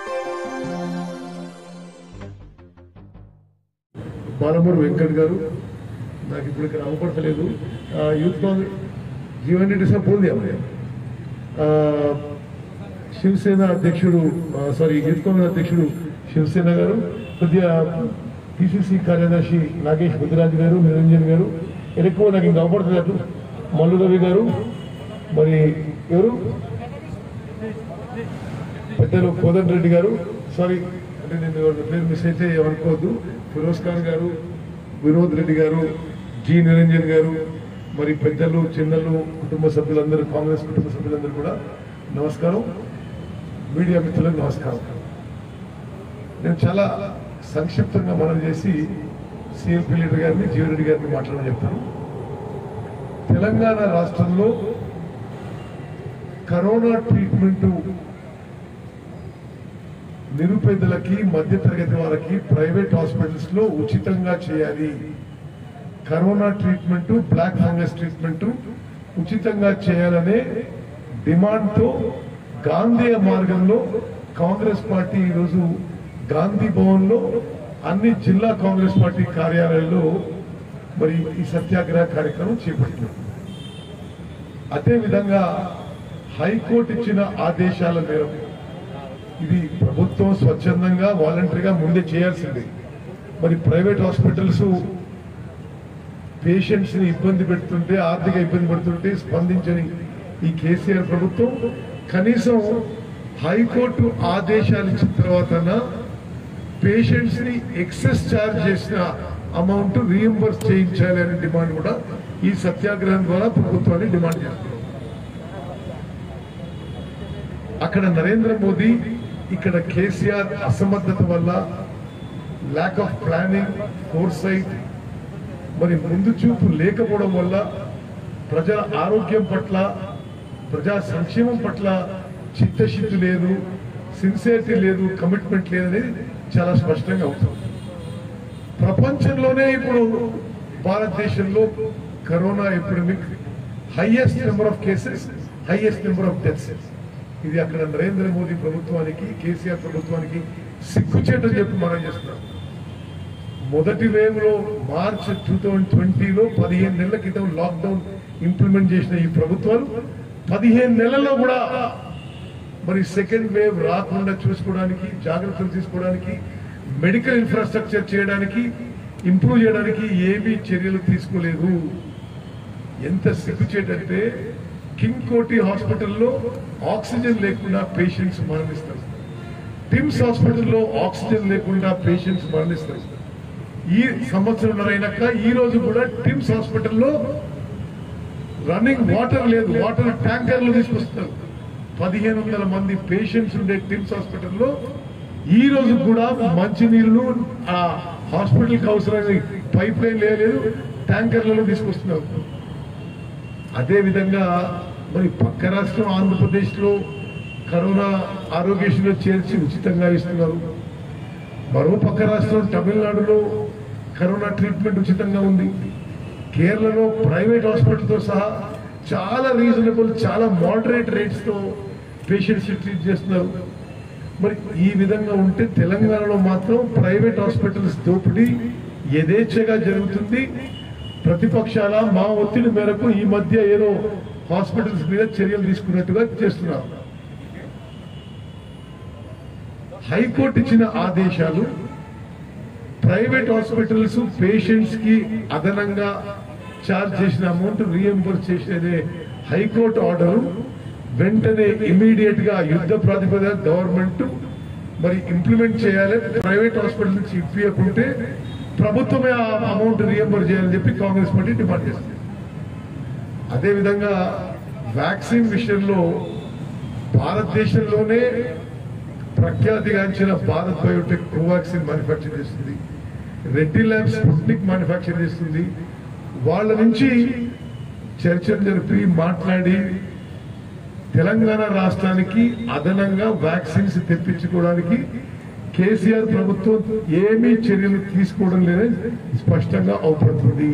బాలమూరు వెంకట్ గారు నాకు ఇప్పుడు ఇక్కడ అవపడతలేదు ఆ, యూత్ కాంగ్రెస్ జీవన్ రెడ్డి సార్ పోల్ దియా मुझे। ఆ, శివసేన అధ్యక్షుడు ఆ, సారీ యూత్ కాంగ్రెస్ అధ్యక్షుడు శివసేన గారు కొద్దిగా పిసిసి కార్యదర్శి నాగేష్ బుద్ధిరాజు గారు నిరంజన్ గారు ఇక్కడ ఎక్కువ నాకు ఇంకా అవపడతలేదు మల్లు రవి గారు మరి ఎవరు పెద్దలు కోదండ రెడ్డి గారు సారీ అంటే నేను ఎవరి పేరు మిస్ అయితే ఏమనుకోవద్దు ఫిరోజ్ ఖాన్ గారు వినోద్ రెడ్డి గారు జి నిరంజన్ గారు మరి పెద్దలు చిన్నలు కుటుంబ సభ్యులందరూ కాంగ్రెస్ కుటుంబ సభ్యులందరూ కూడా నమస్కారం మీడియా మిత్రులకు నమస్కారం నేను చాలా సంక్షిప్తంగా మనం చేసి సిఎంపీ లీడర్ గారిని జీవరెడ్డి గారిని మాట్లాడమని చెప్తాను తెలంగాణ రాష్ట్రంలో కరోనా ట్రీట్మెంట్ నిరుపేదలకి మధ్యతరగతి వారికి ప్రైవేట్ హాస్పిటల్స్ లో ఉచితంగా చేయాలి corona treatment black fungus treatment ఉచితంగా చేయాలనే డిమాండ్ తో గాంధీ మార్గంలో కాంగ్రెస్ పార్టీ ఈరోజు గాంధీ భవన్ లో అన్ని జిల్లా కాంగ్రెస్ పార్టీ కార్యాలయాల్లో మరి ఈ సత్యాగ్రహ కార్యక్రమం చేపట్టినాం అదే విధంగా హైకోర్టు ఇచ్చిన ఆదేశాల మేరకు ఇది ప్రభుత్వం స్వచ్ఛందంగా వాలంటరీగా ముందే చేయాల్సింది మరి ప్రైవేట్ హాస్పిటల్స్ పేషెంట్స్ ని ఇబ్బంది పెడుతుంటే ఆర్థిక ఇబ్బంది పడుతుంటే స్పందించని ఈ కేసీఆర్ ప్రభుత్వం కనీసం హైకోర్టు ఆదేశాలు ఇచ్చిన తర్వాత పేషెంట్స్ ని ఎక్సెస్ ఛార్జ్ చేసిన అమౌంట్ రీఎంబర్స్ చేయించాలి అనే డిమాండ్ కూడా ఈ సత్యాగ్రహం ద్వారా ప్రభుత్వాన్ని డిమాండ్ చేస్తున్నారు అక్కడ నరేంద్ర మోదీ ఇక్కడ కేసీఆర్ అసమర్థత వల్ల ల్యాక్ ఆఫ్ ప్లానింగ్ ఫోర్సైట్ మరి ముందు చూపు లేకపోవడం వల్ల ప్రజల ఆరోగ్యం పట్ల ప్రజా సంక్షేమం పట్ల చిత్తశుద్ధి లేదు సిన్సియరిటీ లేదు కమిట్మెంట్ లేదనేది చాలా స్పష్టంగా అవుతుంది ప్రపంచంలోనే ఇప్పుడు భారతదేశంలో corona epidemic highest number of cases highest number of deaths ఇది అక్కడ నరేంద్ర మోదీ ప్రభుత్వానికి కేసీఆర్ ప్రభుత్వానికి సిగ్గుచేటని చెప్పి మనం చేస్తున్నాం మొదటి వేవ్ లో మార్చ్ టూ థౌజండ్ ట్వంటీలో పదిహేను నెలల క్రితం లాక్డౌన్ ఇంప్లిమెంట్ చేసిన ఈ ప్రభుత్వాలు పదిహేను నెలల్లో కూడా మరి సెకండ్ వేవ్ రాకుండా చూసుకోవడానికి జాగ్రత్తలు తీసుకోవడానికి మెడికల్ ఇన్ఫ్రాస్ట్రక్చర్ చేయడానికి ఇంప్రూవ్ చేయడానికి ఏమీ చర్యలు తీసుకోలేదు ఎంత సిగ్గుచేటంటే కింగ్ కోటి హాస్పిటల్లో ఆక్సిజన్ లేకుండా పేషెంట్స్ మరణిస్తారు టిమ్స్ హాస్పిటల్లో ఆక్సిజన్ లేకుండా పేషెంట్స్ మరణిస్తారు ఈ సంవత్సరం అయినాక ఈ రోజు కూడా టిమ్స్ హాస్పిటల్లో రన్నింగ్ వాటర్ లేదు వాటర్ ట్యాంకర్లు తీసుకొస్తారు పదిహేను వందల మంది పేషెంట్స్ ఉండే టిమ్స్ హాస్పిటల్లో ఈ రోజు కూడా మంచినీళ్లు ఆ హాస్పిటల్కి అవసరమైన పైప్ లైన్ లేదు ట్యాంకర్లలో తీసుకొస్తున్నారు అదే విధంగా మరి పక్క రాష్ట్రం ఆంధ్రప్రదేశ్ లో కరోనా ఆరోగ్యశ్రీలో చేర్చి ఉచితంగా ఇస్తున్నారు మరో పక్క రాష్ట్రం తమిళనాడులో కరోనా ట్రీట్మెంట్ ఉచితంగా ఉంది కేరళలో ప్రైవేట్ హాస్పిటల్తో సహా చాలా రీజనబుల్ చాలా మోడరేట్ రేట్స్ తో పేషెంట్స్ ట్రీట్ చేస్తున్నారు మరి ఈ విధంగా ఉంటే తెలంగాణలో మాత్రం ప్రైవేట్ హాస్పిటల్స్ దోపిడీ యథేచ్ఛగా జరుగుతుంది ప్రతిపక్షాల మా ఒత్తిడి మేరకు ఈ మధ్య ఏదో హాస్పిటల్స్ మీద చర్యలు తీసుకున్నట్టుగా చేస్తున్నారు హైకోర్టు ఇచ్చిన ఆదేశాలు ప్రైవేట్ హాస్పిటల్స్ పేషెంట్స్ కి అదనంగా చార్జ్ చేసిన అమౌంట్ రీఎంబర్స్ చేసేదే హైకోర్టు ఆర్డర్ వెంటనే ఇమీడియట్ గా యుద్ధ ప్రాతిపదిక గవర్నమెంట్ మరి ఇంప్లిమెంట్ చేయాలి ప్రైవేట్ హాస్పిటల్ నుంచి ఇప్పియకుంటే ప్రభుత్వమే ఆ అమౌంట్ రీఎంబర్ చేయాలని చెప్పి కాంగ్రెస్ పార్టీ డిమాండ్ చేస్తుంది అదేవిధంగా వ్యాక్సిన్ విషయంలో భారతదేశంలోనే ప్రఖ్యాతిగాంచిన భారత్ బయోటెక్ కోవాక్సిన్ మ్యానుఫ్యాక్చర్ చేస్తుంది రెడ్డి ల్యాబ్ స్పుట్నిక్ మ్యానుఫ్యాక్చర్ చేస్తుంది వాళ్ళ నుంచి చర్చలు జరిపి మాట్లాడి తెలంగాణ రాష్ట్రానికి అదనంగా వ్యాక్సిన్స్ తెప్పించుకోవడానికి కేసీఆర్ ప్రభుత్వం ఏమీ చర్యలు తీసుకోవడం లేదని స్పష్టంగా అవుపడుతుంది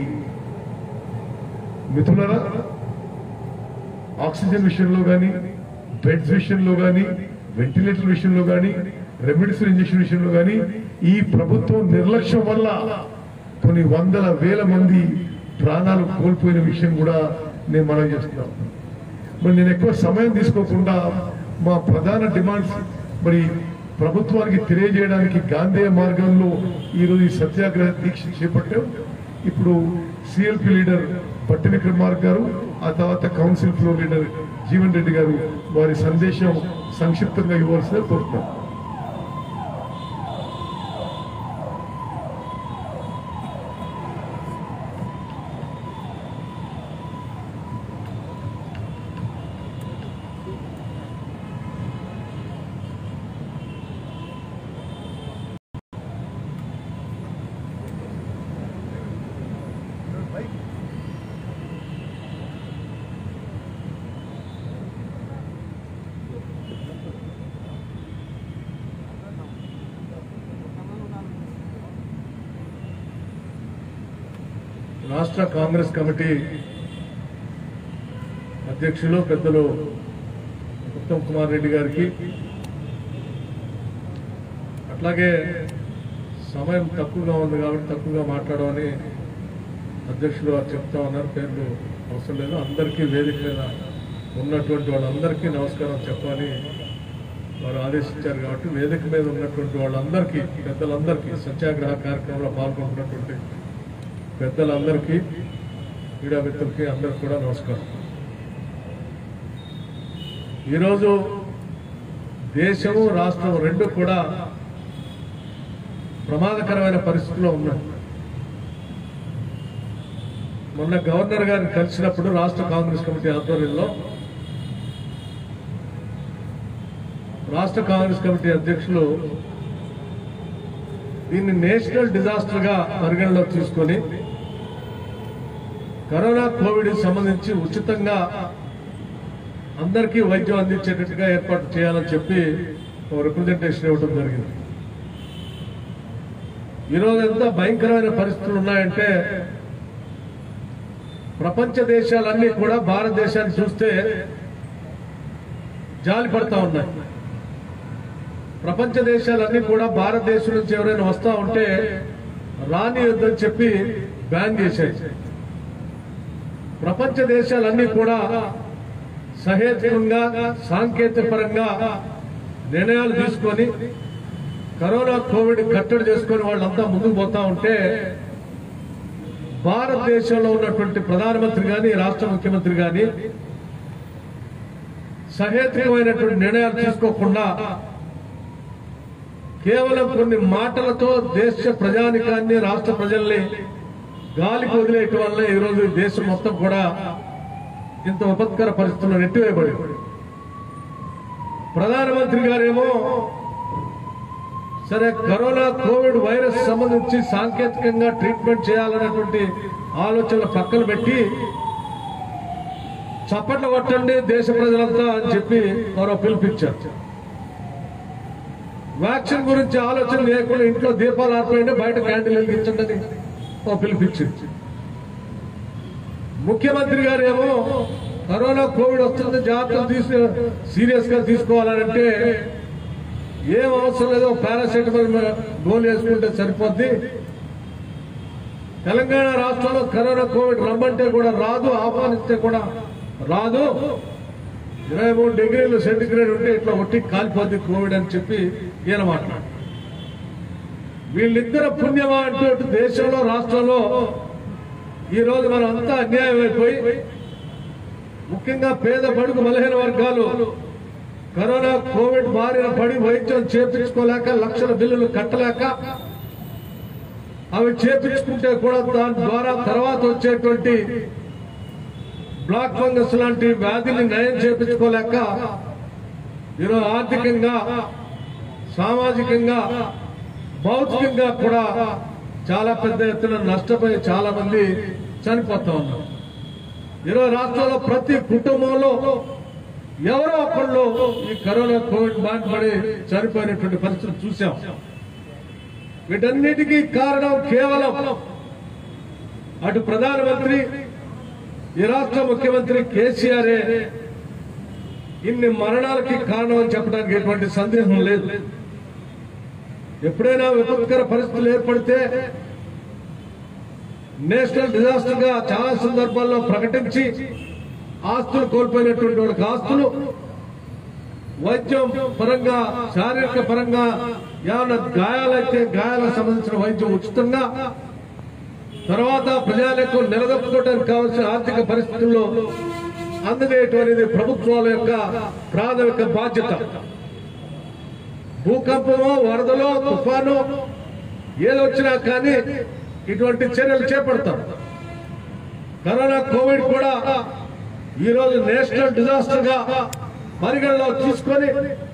మిత్రులారా ఆక్సిజన్ విషయంలో కానీ బెడ్స్ విషయంలో కానీ వెంటిలేటర్ విషయంలో కానీ రెమెడీస్ ఇంజక్షన్ విషయంలో కానీ ఈ ప్రభుత్వం నిర్లక్ష్యం వల్ల కొన్ని వందల వేల మంది ప్రాణాలు కోల్పోయిన విషయం కూడా నేను మనం చేస్తున్నాను మరి నేను ఎక్కువ సమయం తీసుకోకుండా మా ప్రధాన డిమాండ్స్ మరి ప్రభుత్వానికి తెలియజేయడానికి గాంధేయ మార్గంలో ఈరోజు ఈ సత్యాగ్రహ దీక్ష చేపట్టాం ఇప్పుడు సిఎల్పి లీడర్ పట్టి విక్రమార్క గారు ఆ తర్వాత council floor leader Jeevan Reddy గారు వారి సందేశం సంక్షిప్తంగా ఇవ్వాల్సిన కోరుతున్నాం రాష్ట్ర కాంగ్రెస్ కమిటీ అధ్యక్షులు పెద్దలు ఉత్తమ్ కుమార్ రెడ్డి గారికి అట్లాగే సమయం తక్కువగా ఉంది కాబట్టి తక్కువగా మాట్లాడమని అధ్యక్షులు వారు చెప్తా ఉన్నారు పేర్లు అవసరం లేదు అందరికీ వేదిక మీద ఉన్నటువంటి వాళ్ళందరికీ నమస్కారం చెప్పాలి వారు ఆదేశించారు కాబట్టి వేదిక మీద ఉన్నటువంటి వాళ్ళందరికీ పెద్దలందరికీ సత్యాగ్రహ కార్యక్రమంలో పాల్గొంటున్నటువంటి పెద్దలందరికీ క్రీడా మిత్రులకి అందరికి కూడా నమస్కారం ఈరోజు దేశము రాష్ట్రం రెండు కూడా ప్రమాదకరమైన పరిస్థితిలో ఉన్నాయి మొన్న గవర్నర్ గారిని కలిసినప్పుడు రాష్ట్ర కాంగ్రెస్ కమిటీ ఆధ్వర్యంలో రాష్ట్ర కాంగ్రెస్ కమిటీ అధ్యక్షులు దీన్ని నేషనల్ డిజాస్టర్ గా పరిగణలోకి తీసుకొని కరోనా కోవిడ్ సంబంధించి ఉచితంగా అందరికీ వైద్యం అందించేటట్టుగా ఏర్పాటు చేయాలని చెప్పి ఒక రిప్రజెంటేషన్ ఇవ్వడం జరిగింది ఈరోజు ఎంత భయంకరమైన పరిస్థితులు ఉన్నాయంటే ప్రపంచ దేశాలన్నీ కూడా భారతదేశాన్ని చూస్తే జాలి పడతా ఉన్నాయి ప్రపంచ దేశాలన్నీ కూడా భారతదేశం నుంచి ఎవరైనా వస్తా ఉంటే రానియొద్దని చెప్పి బ్యాన్ చేశాయి ప్రపంచ దేశాలన్నీ కూడా సహేతుకంగా సాంకేతిక పరంగా నిర్ణయాలు తీసుకొని కరోనా కోవిడ్ కట్టడి చేసుకొని వాళ్ళంతా ముందుకు పోతా ఉంటే భారతదేశంలో ఉన్నటువంటి ప్రధానమంత్రి గాని రాష్ట్ర ముఖ్యమంత్రి గాని సహేతుకమైనటువంటి నిర్ణయాలు తీసుకోకుండా కేవలం కొన్ని మాటలతో దేశ ప్రజానికాన్ని రాష్ట్ర ప్రజల్ని గాలికి వదిలేయటం వల్ల ఈరోజు ఈ దేశం మొత్తం కూడా ఇంత విపత్కర పరిస్థితుల్లో నెట్టివేయబడింది ప్రధానమంత్రి గారేమో సరే కరోనా కోవిడ్ వైరస్ సంబంధించి సాంకేతికంగా ట్రీట్మెంట్ చేయాలనేటువంటి ఆలోచనలు పక్కన పెట్టి చప్పట్లు కొట్టండి దేశ ప్రజలంతా అని చెప్పి మరో పిలిపించారు వ్యాక్సిన్ గురించి ఆలోచన లేకుండా ఇంట్లో దీపాలు ఆర్పేయండి బయట క్యాండిల్ వెలిగించండి అని ఓ పిలిపించింది ముఖ్యమంత్రి గారు ఏమో కరోనా కోవిడ్ వస్తుంది జాగ్రత్తలు తీసు సీరియస్ గా తీసుకోవాలంటే ఏం అవసరం లేదో పారాసెటమాల్ గోల్ వేసుకుంటే సరిపోద్ది తెలంగాణ రాష్ట్రంలో కరోనా కోవిడ్ రమ్మంటే కూడా రాదు ఆహ్వానిస్తే కూడా రాదు ఇరవై మూడు డిగ్రీలు సెంటిగ్రేడ్ ఉంటే ఇట్లా ఒట్టి కాలిపోద్ది కోవిడ్ అని చెప్పి ఈయన మాట్లాడు వీళ్ళిద్దరు పుణ్యమా అంటూ ఇటు దేశంలో రాష్ట్రంలో ఈ రోజు మనం అంతా అన్యాయం అయిపోయి ముఖ్యంగా పేద బడుగు బలహీన వర్గాలు కరోనా కోవిడ్ బారిన పడి వైద్యం చేపించుకోలేక లక్షల బిల్లులు కట్టలేక అవి చేపించుకుంటే కూడా దాని ద్వారా తర్వాత వచ్చేటువంటి బ్లాక్ ఫంగస్ లాంటి వ్యాధిని నయం చేపించుకోలేక ఈరోజు ఆర్థికంగా సామాజికంగా భౌతికంగా కూడా చాలా పెద్ద ఎత్తున నష్టపోయి చాలా మంది చనిపోతా ఉన్నారు ఈరోజు రాష్ట్రంలో ప్రతి కుటుంబంలో ఎవరో ఒకళ్ళు ఈ కరోనా కోవిడ్ బాధపడి చనిపోయినటువంటి పరిస్థితులు చూసాం వీటన్నిటికీ కారణం కేవలం అటు ప్రధానమంత్రి ఈ రాష్ట్ర ముఖ్యమంత్రి కేసీఆర్ ఇన్ని మరణాలకి కారణం అని చెప్పడానికి ఎటువంటి సందేహం లేదు ఎప్పుడైనా విపత్కర పరిస్థితులు ఏర్పడితే నేషనల్ డిజాస్టర్ గా చాలా సందర్భాల్లో ప్రకటించి ఆస్తులు కోల్పోయినటువంటి వాళ్ళకి ఆస్తులు వైద్యం పరంగా శారీరక పరంగా ఏమైనా గాయాలైతే గాయాలకు సంబంధించిన వైద్యం ఉచితంగా తర్వాత ప్రజలకు నిలదొక్కుకోవడానికి కావాల్సిన ఆర్థిక పరిస్థితుల్లో అందజేయటం అనేది ప్రభుత్వాల యొక్క ప్రాథమిక బాధ్యత భూకంపమో వరదలో తుఫాను ఏదొచ్చినా కానీ ఇటువంటి చర్యలు చేపడతాం కరోనా కోవిడ్ కూడా ఈ రోజు నేషనల్ డిజాస్టర్ గా పరిగణలో తీసుకొని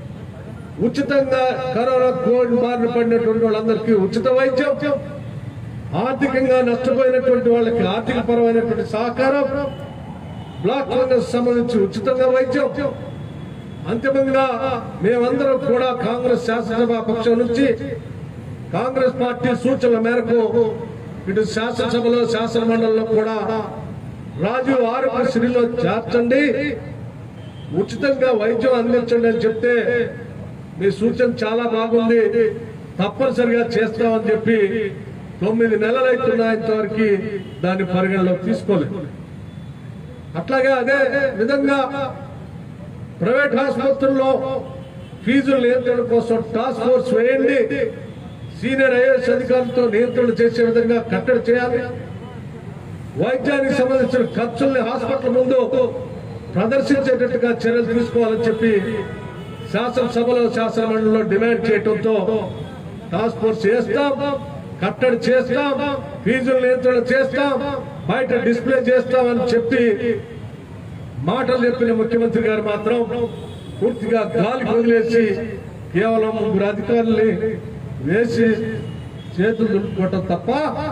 ఉచితంగా కరోనా కోవిడ్ బారిన పడినటువంటి వాళ్ళందరికీ ఉచిత వైద్యం ఆర్థికంగా నష్టపోయినటువంటి వాళ్ళకి ఆర్థిక పరమైనటువంటి సహకారం బ్లాక్ ఫంగస్ సంబంధించి ఉచితంగా వైద్యం అంతిమంగా మేమందరం కూడా కాంగ్రెస్ శాసనసభ పక్షం నుంచి కాంగ్రెస్ పార్టీ సూచనల మేరకు ఇటు శాసనసభలో శాసన మండలిలో కూడా రాజీవ్ ఆరోగ్యశ్రీలో చేర్చండి ఉచితంగా వైద్యం అందించండి అని చెప్తే మీ సూచన చాలా బాగుంది తప్పనిసరిగా చేస్తామని చెప్పి తొమ్మిది నెలలు అవుతున్నా ఇంతవరకు దాన్ని పరిగణలో తీసుకోలేదు అట్లాగే అదే విధంగా ప్రైవేట్ ఆసుపత్రుల్లో ఫీజుల నియంత్రణ కోసం టాస్క్ ఫోర్స్ వేయండి సీనియర్ ఐఏఎస్ అధికారులతో నియంత్రణ చేసే విధంగా కట్టడి చేయాలి వైద్యానికి సంబంధించిన ఖర్చుల్ని హాస్పిటల్ ముందు ప్రదర్శించేటట్టుగా చర్యలు తీసుకోవాలని చెప్పి శాసనసభలో శాసన మండలిలో డిమాండ్ చేయడంతో టాస్క్ ఫోర్స్ చేస్తాం కట్టడి చేస్తాం ఫీజుల నియంత్రణ చేస్తాం బయట డిస్ప్లే చేస్తామని చెప్పి మాటలు చెప్పిన ముఖ్యమంత్రి గారు మాత్రం పూర్తిగా గాలికి వదిలేసి కేవలం ముగ్గురు అధికారుల్ని వేసి చేతులు దులుపుకోవటం తప్ప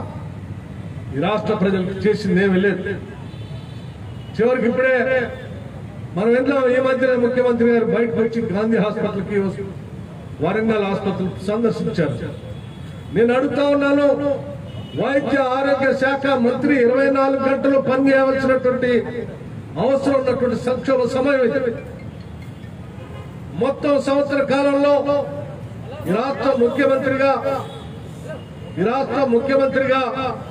ఈ రాష్ట్ర ప్రజలకు చేసింది ఏమీ లేదు చివరికి ఇప్పుడే మనం ఇంట్లో ఈ మధ్యన ముఖ్యమంత్రి గారు బయటకు వచ్చి గాంధీ హాస్పిటల్కి వరంగల్ ఆసుపత్రి సందర్శించారు నేను అడుగుతా ఉన్నాను వైద్య ఆరోగ్య శాఖ మంత్రి ఇరవై నాలుగు గంటలు పనిచేయవలసినటువంటి అవసరం ఉన్నటువంటి సంక్షోభ సమయం ఇది మొత్తం సంవత్సర కాలంలో ఈ రాష్ట్ర ముఖ్యమంత్రిగా ఈ రాష్ట్ర ముఖ్యమంత్రిగా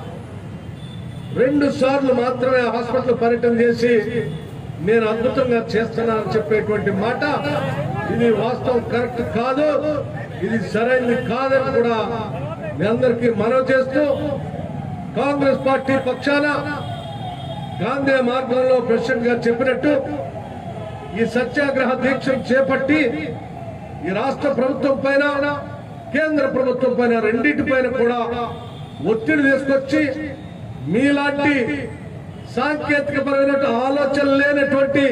రెండు సార్లు మాత్రమే హాస్పిటల్ పర్యటన చేసి నేను అద్భుతంగా చేస్తున్నానని చెప్పేటువంటి మాట ఇది వాస్తవం కరెక్ట్ కాదు ఇది సరైనది కాదని కూడా మీ అందరికీ మనవి చేస్తూ కాంగ్రెస్ పార్టీ పక్షాన గాంధీ మార్గంలో ప్రెసిడెంట్ గారు చెప్పినట్టు ఈ సత్యాగ్రహ దీక్షను చేపట్టి ఈ రాష్ట్ర ప్రభుత్వం పైన కేంద్ర ప్రభుత్వం పైన రెండింటి పైన కూడా ఒత్తిడి తీసుకొచ్చి మీలాంటి సాంకేతికపరమైన ఆలోచన లేనటువంటి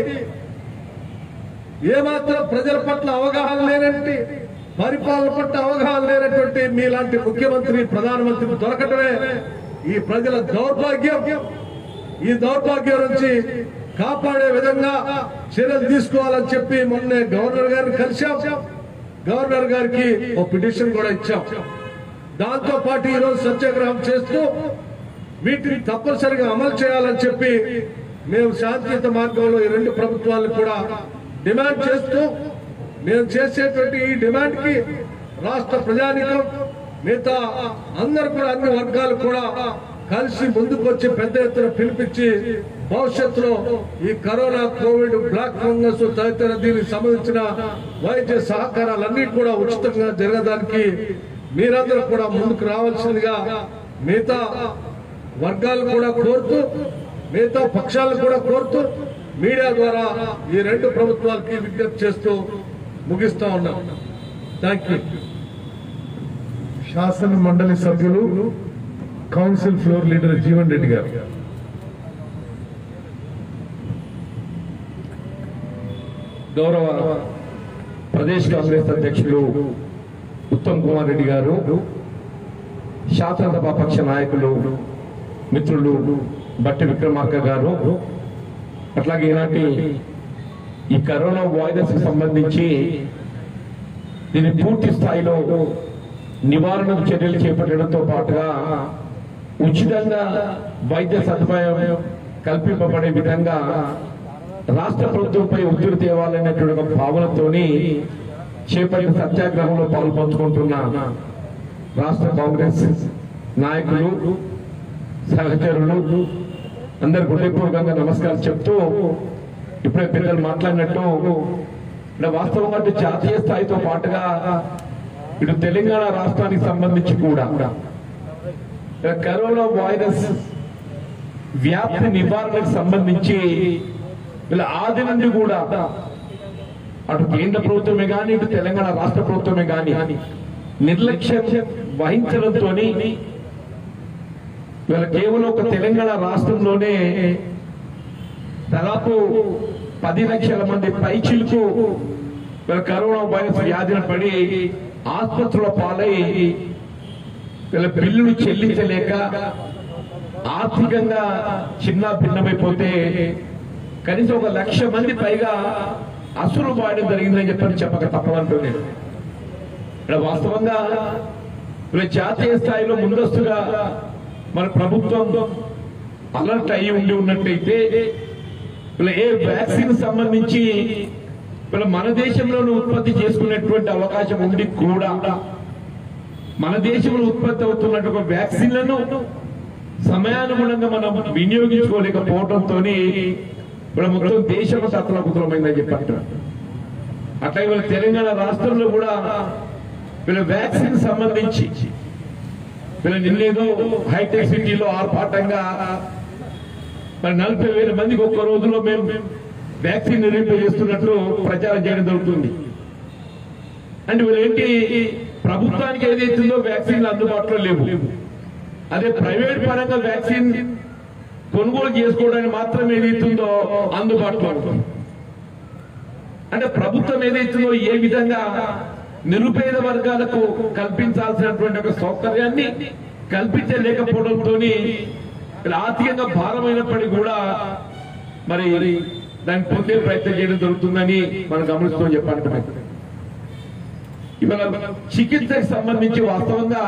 ఏమాత్రం ప్రజల పట్ల అవగాహన లేనటువంటి పరిపాలన పట్ల అవగాహన లేనటువంటి మీలాంటి ముఖ్యమంత్రి ప్రధానమంత్రి దొరకటమే ఈ ప్రజల దౌర్భాగ్యం ఈ దౌర్భాగ్యం నుంచి కాపాడే విధంగా చర్యలు తీసుకోవాలని చెప్పి మొన్నే గవర్నర్ గారిని కలిశాం గవర్నర్ గారికి ఓ పిటిషన్ కూడా ఇచ్చాం దాంతో పాటు ఈ రోజు సత్యాగ్రహం చేస్తూ వీటిని తప్పనిసరిగా అమలు చేయాలని చెప్పి మేము శాంతియుత మార్గంలో ఈ రెండు ప్రభుత్వాలను కూడా డిమాండ్ చేస్తూ మేము చేసేటువంటి ఈ డిమాండ్ కి రాష్ట్ర ప్రజానికం మిగతా అందరు కూడా అన్ని వర్గాలు కూడా కలిసి ముందుకొచ్చి పెద్ద ఎత్తున పిలిపించి భవిష్యత్తులో ఈ కరోనా కోవిడ్ బ్లాక్ ఫంగస్ తదితర దీనికి సంబంధించిన వైద్య సహకారాలన్నీ కూడా ఉచితంగా జరగడానికి మీరందరూ కూడా ముందుకు రావాల్సిందిగా మిగతా వర్గాలు కూడా కోరుతూ మిగతా పక్షాలు కూడా కోరుతూ మీడియా ద్వారా ఈ రెండు ప్రభుత్వాలకి విజ్ఞప్తి చేస్తూ ముగిస్తా ఉన్నాం థ్యాంక్ యూ శాసన మండలి సభ్యులు council floor leader Jeevan Reddy గారు గౌరవ ప్రదేశ్ కాంగ్రెస్ అధ్యక్షులు ఉత్తమ్ కుమార్ రెడ్డి గారు శాసనసభ పక్ష నాయకులు మిత్రులు బట్టి విక్రమార్క గారు అట్లాగే ఈనాటి ఈ కరోనా వైరస్ కి సంబంధించి దీని పూర్తి స్థాయిలో నివారణ చర్యలు చేపట్టడంతో పాటుగా ఉచితంగా వైద్య సదుపాయం కల్పింపబడే విధంగా రాష్ట్ర ప్రభుత్వంపై ఒత్తిడి తేవాలనేటువంటి ఒక భావనతోని చేపట్టిన సత్యాగ్రహంలో పాల్పంచుకుంటున్న రాష్ట్ర కాంగ్రెస్ నాయకులు సహచరులు అందరు హృదయపూర్వకంగా నమస్కారం చెప్తూ ఇప్పుడే పెద్దలు మాట్లాడినట్టు ఇక్కడ వాస్తవంగా అటు జాతీయ స్థాయితో పాటుగా ఇటు తెలంగాణ రాష్ట్రానికి సంబంధించి కూడా ఇక్కడ కరోనా వైరస్ వ్యాప్తి నివారణకు సంబంధించి వీళ్ళ ఆది నుండి కూడా అటు కేంద్ర ప్రభుత్వమే కానీ ఇటు తెలంగాణ రాష్ట్ర ప్రభుత్వమే కానీ నిర్లక్ష్యం వహించడంతో వీళ్ళ కేవలం ఒక తెలంగాణ రాష్ట్రంలోనే దాదాపు పది లక్షల మంది పైచిలకు వీళ్ళ కరోనా వైరస్ వ్యాధిన పడి ఆసుపత్రుల పాలై వీళ్ళ బిల్లులు చెల్లించలేక ఆర్థికంగా చిన్న భిన్నమైపోతే కనీసం ఒక లక్ష మంది పైగా అసులు బాయడం జరిగిందని చెప్పని చెప్పక తప్పదంటుంది ఇక్కడ వాస్తవంగా వీళ్ళ జాతీయ స్థాయిలో ముందస్తుగా మన ప్రభుత్వం అలర్ట్ అయ్యి ఉండి ఉన్నట్టయితే వీళ్ళ ఏ వ్యాక్సిన్ సంబంధించి వీళ్ళ మన దేశంలోనే ఉత్పత్తి చేసుకునేటువంటి అవకాశం ఉండి కూడా మన దేశంలో ఉత్పత్తి అవుతున్నట్టు ఒక వ్యాక్సిన్లను సమయానుగుణంగా మనం వినియోగించుకోలేకపోవడంతో ఇప్పుడు మొత్తం దేశం తత్వకుతలమైందని చెప్పారు అట్లా ఇవాళ తెలంగాణ రాష్ట్రంలో కూడా వీళ్ళ వ్యాక్సిన్ సంబంధించి వీళ్ళ నిన్నేదో హైటెక్ సిటీలో ఆర్భాటంగా మరి నలభై వేల మందికి ఒక్క రోజులో మేము వ్యాక్సిన్ చేస్తున్నట్లు ప్రచారం చేయడం జరుగుతుంది అంటే వీళ్ళు ఏంటి ప్రభుత్వానికి ఏదైతుందో వ్యాక్సిన్లు అందుబాటులో లేవు అదే ప్రైవేట్ పరంగా వ్యాక్సిన్ కొనుగోలు చేసుకోవడానికి మాత్రం ఏదైతుందో అందుబాటులో ఉంటుంది అంటే ప్రభుత్వం ఏదైతుందో ఏ విధంగా నిరుపేద వర్గాలకు కల్పించాల్సినటువంటి ఒక సౌకర్యాన్ని కల్పించలేకపోవడంతో ఆర్థికంగా భారమైనప్పటికీ కూడా మరి దాన్ని పొందే ప్రయత్నం చేయడం జరుగుతుందని మనం గమనిస్తూ చెప్పాలంటే ఇవాళ చికిత్సకు సంబంధించి వాస్తవంగా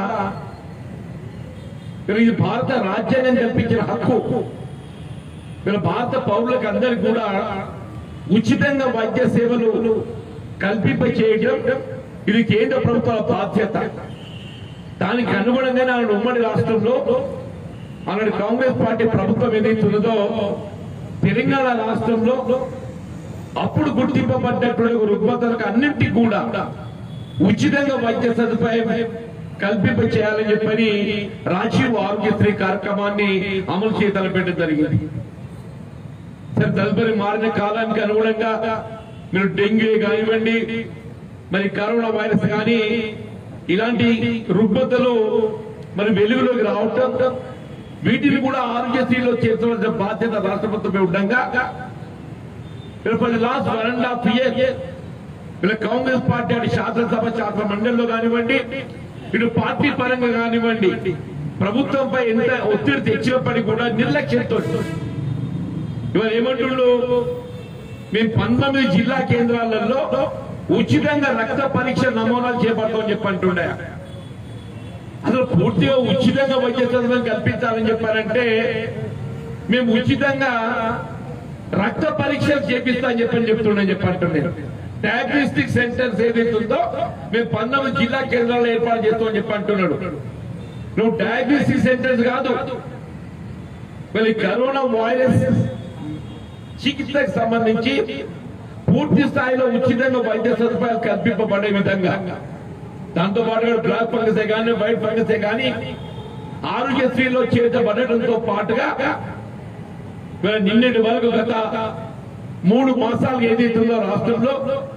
మరి ఇది భారత రాజ్యాంగం కల్పించిన హక్కు వీళ్ళ భారత పౌరులకు అందరికి కూడా ఉచితంగా వైద్య సేవలు కల్పింప చేయడం ఇది కేంద్ర ప్రభుత్వాల బాధ్యత దానికి అనుగుణంగానే ఆనాడు ఉమ్మడి రాష్ట్రంలో ఆనాడు కాంగ్రెస్ పార్టీ ప్రభుత్వం ఏదైతే ఉన్నదో తెలంగాణ రాష్ట్రంలో అప్పుడు గుర్తింపబడ్డటువంటి రుగ్మతలకు అన్నింటికి కూడా ఉచితంగా వైద్య సదుపాయం కల్పింప చేయాలని చెప్పని రాజీవ్ ఆరోగ్యశ్రీ కార్యక్రమాన్ని అమలు చేయతల పెట్టడం జరిగింది సరే తదుపరి మారిన కాలానికి అనుగుణంగా మీరు డెంగ్యూ కానివ్వండి మరి కరోనా వైరస్ కానీ ఇలాంటి రుగ్మతలు మరి వెలుగులోకి రావటం వీటిని కూడా ఆరోగ్యశ్రీలో చేర్చవలసిన బాధ్యత రాష్ట్ర ప్రభుత్వమే ఉండగా last one and half year వీళ్ళ కాంగ్రెస్ పార్టీ అటు శాసనసభ శాసన మండలిలో కానివ్వండి ఇటు పార్టీ పరంగా కానివ్వండి ప్రభుత్వంపై ఎంత ఒత్తిడి తెచ్చినప్పటికీ కూడా నిర్లక్ష్యంతో ఇవాళ ఏమంటుండ్రు మేము పంతొమ్మిది జిల్లా కేంద్రాలలో ఉచితంగా రక్త పరీక్ష నమూనాలు చేపడతామని చెప్పి అంటుండే అసలు పూర్తిగా ఉచితంగా వైద్య సదుపాయం కల్పించాలని చెప్పారంటే మేము ఉచితంగా రక్త పరీక్షలు చేపిస్తామని చెప్పని చెప్తుండే చెప్పంటున్నాను డయాగ్నోస్టిక్ సెంటర్స్ ఏదైతే ఉందో మేము పంతొమ్మిది జిల్లా కేంద్రాల్లో ఏర్పాటు చేస్తామని చెప్పి అంటున్నాడు నువ్వు డయాగ్నోస్టిక్ సెంటర్స్ కాదు మళ్ళీ కరోనా వైరస్ చికిత్సకు సంబంధించి పూర్తి స్థాయిలో ఉచితంగా వైద్య సదుపాయాలు కల్పింపబడే విధంగా దాంతో పాటుగా బ్లాక్ ఫంగసే కానీ వైట్ ఫంగసే కానీ ఆరోగ్యశ్రీలో చేర్చబడటంతో పాటుగా ఇవాళ నిన్నటి వరకు గత మూడు మాసాలు ఏదైతుందో రాష్ట్రంలో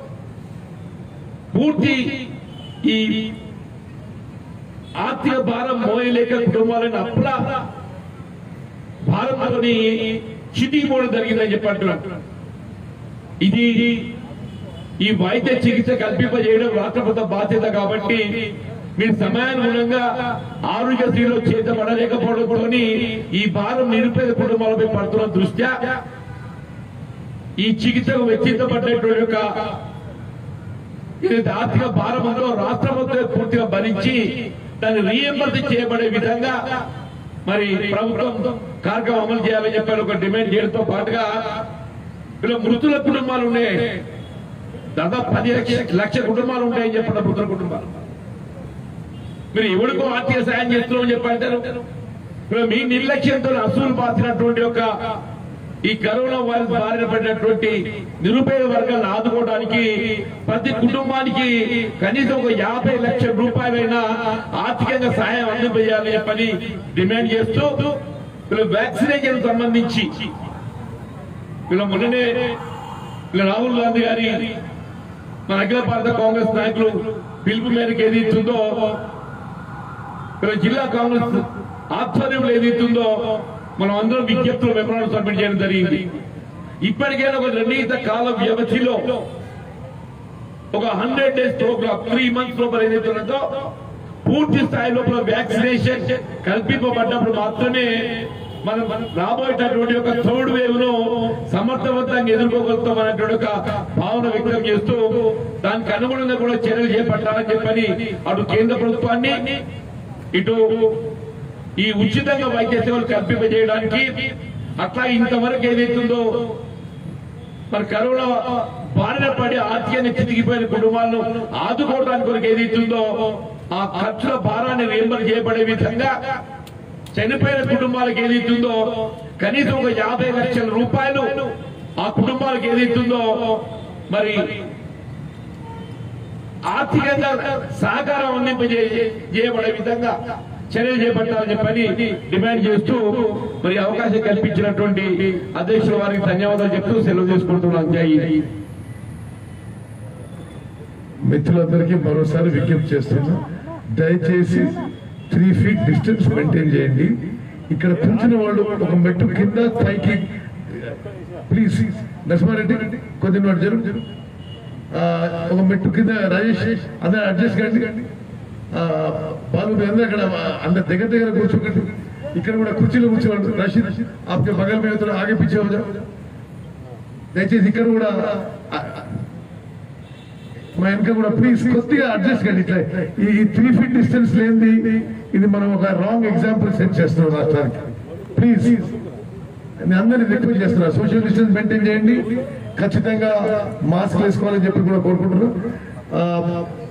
పూర్తి ఈ ఆర్థిక భారం మోయలేక కుటుంబాలను అప్పుల భారత్లోని చిటికిపోవడం జరిగిందని చెప్పి అంటున్నాను ఇది ఈ వైద్య చికిత్స కల్పింపజేయడం రాష్ట్ర ప్రభుత్వ బాధ్యత కాబట్టి మీరు సమయానుగుణంగా ఆరోగ్యశ్రీలో చేతబడలేకపోవడంతో ఈ భారం నిరుపేద కుటుంబాలపై పడుతున్న దృష్ట్యా ఈ చికిత్సకు వెచ్చించబడ్డటువంటి యొక్క ఇది ఆర్థిక భారం అంతా రాష్ట్ర ప్రభుత్వం పూర్తిగా భరించి దాన్ని రీఎంబర్స్ చేయబడే విధంగా మరి ప్రభుత్వం కార్యక్రమం అమలు చేయాలని చెప్పారు ఒక డిమాండ్ చేయడంతో పాటుగా ఇలా మృతుల కుటుంబాలు ఉన్నాయి దాదాపు పది లక్ష లక్ష కుటుంబాలు ఉంటాయని చెప్పండి మృతుల కుటుంబాలు మీరు ఎవరికో ఆర్థిక సాయం చేస్తున్నామని చెప్పి అంటారు ఇప్పుడు మీ నిర్లక్ష్యంతో అసూలు బాసినటువంటి ఒక ఈ కరోనా వైరస్ బారిన పడినటువంటి నిరుపేద వర్గాలను ఆదుకోవడానికి ప్రతి కుటుంబానికి కనీసం ఒక యాభై లక్షల రూపాయలైనా ఆర్థికంగా సహాయం అందింపజేయాలని చెప్పని డిమాండ్ చేస్తూ వీళ్ళు వ్యాక్సినేషన్ సంబంధించి వీళ్ళ మొన్ననే వీళ్ళ రాహుల్ గాంధీ గారి మన అఖిల భారత కాంగ్రెస్ నాయకులు పిలుపు మేరకు ఏది ఇస్తుందో ఇలా జిల్లా కాంగ్రెస్ ఆధ్వర్యంలో ఏదైతుందో మనం అందరం విజ్ఞప్తులు మెమరాలు సబ్మిట్ చేయడం జరిగింది ఇప్పటికైనా ఒక నిర్ణీత కాల వ్యవధిలో ఒక hundred days programme three months లోపల ఏదైతే ఉన్నదో పూర్తి స్థాయి లోపల వ్యాక్సినేషన్ కల్పింపబడ్డప్పుడు మాత్రమే మనం రాబోయేటటువంటి ఒక థర్డ్ వేవ్ ను సమర్థవంతంగా ఎదుర్కోగలుగుతాం అనేటువంటి ఒక భావన వ్యక్తం చేస్తూ దానికి అనుగుణంగా కూడా చర్యలు చేపట్టాలని చెప్పని అటు కేంద్ర ప్రభుత్వాన్ని ఇటు ఈ ఉచితంగా వైద్య సేవలు కల్పింపజేయడానికి అట్లా ఇంతవరకు ఏదైతుందో మరి కరోనా బారిన పడి ఆర్థికంగా చితికిపోయిన కుటుంబాలను ఆదుకోవడానికి కొరకు ఏదైతుందో ఆ ఖర్చుల భారాన్ని రియంబర్ చేయబడే విధంగా చనిపోయిన కుటుంబాలకు ఏదైతుందో కనీసం ఒక యాభై లక్షల రూపాయలు ఆ కుటుంబాలకు ఏదైతుందో మరి ఆర్థికంగా సహకారం అందింపజే- చేయబడే విధంగా చర్యలు చేపట్టాలని చెప్పని డిమాండ్ చేస్తూ మరి అవకాశం కల్పించినటువంటి అధ్యక్షుల వారికి ధన్యవాదాలు చెప్తూ సెలవు తీసుకుంటున్నాను జై హింద్. మిత్రులందరికీ మరోసారి విజ్ఞప్తి చేస్తున్నా దయచేసి త్రీ ఫీట్ డిస్టెన్స్ మెయింటైన్ చేయండి ఇక్కడ కూర్చున్న వాళ్ళు ఒక మెట్టు కింద పైకి ప్లీజ్ నరసింహారెడ్డి కొద్ది నోటి జరుగు ఆ, ఒక మెట్టు కింద రాజేష్ అందరూ అడ్జస్ట్ కండి ఆ, బాలు మీ అందరూ అక్కడ అందరు దగ్గర దగ్గర కూర్చోకండి ఇక్కడ కూడా కుర్చీలో కూర్చోండి రషీద్ ఆప్కే బగల్ మీద థోడా ఆగే పీछे हो जाओ దయచేసి ఇక్కడ కూడా ఆ, మా వెనక కూడా ప్లీజ్ కొద్దిగా అడ్జస్ట్ కండి ఇట్లా ఈ త్రీ ఫీట్ డిస్టెన్స్ లేనిది ఇది మనం ఒక రాంగ్ ఎగ్జాంపుల్ సెట్ చేస్తున్నాం రాష్ట్రానికి ప్లీజ్ నేను అందరినీ రిక్వెస్ట్ చేస్తున్నా సోషల్ డిస్టెన్స్ మెయింటైన్ చేయండి ఖచ్చితంగా మాస్క్ వేసుకోవాలని చెప్పి కూడా కోరుకుంటున్నాను ఆ,